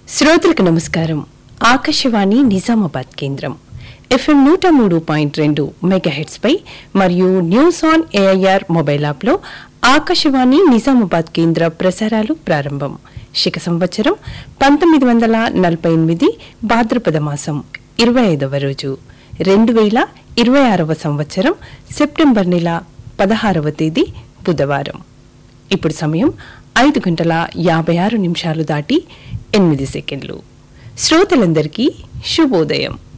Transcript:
శ్రోతలకు నమస్కారం ఆకాశవాణి నిజామాబాద్ కేంద్రం ఎఫ్ఎం నూట మూడు పాయింట్ రెండు మెగాహెట్స్ పై మరియు న్యూస్ ఆన్ ఏఐఆర్ మొబైల్ యాప్లో ఆకాశవాణి నిజామాబాద్ కేంద్ర ప్రసారాలు ప్రారంభం శిఖ సంవత్సరం పంతొమ్మిది వందల నలభై ఎనిమిది భాద్రపద మాసం ఇరవై ఐదవ రోజు రెండు వేల ఇరవై ఆరవ సంవత్సరం సెప్టెంబర్ నెల పదహారవ తేదీ బుధవారం ఇప్పుడు సమయం ఐదు గంటల యాభై ఆరు నిమిషాలు దాటి ఎనిమిది సెకండ్లు శ్రోతలందరికీ శుభోదయం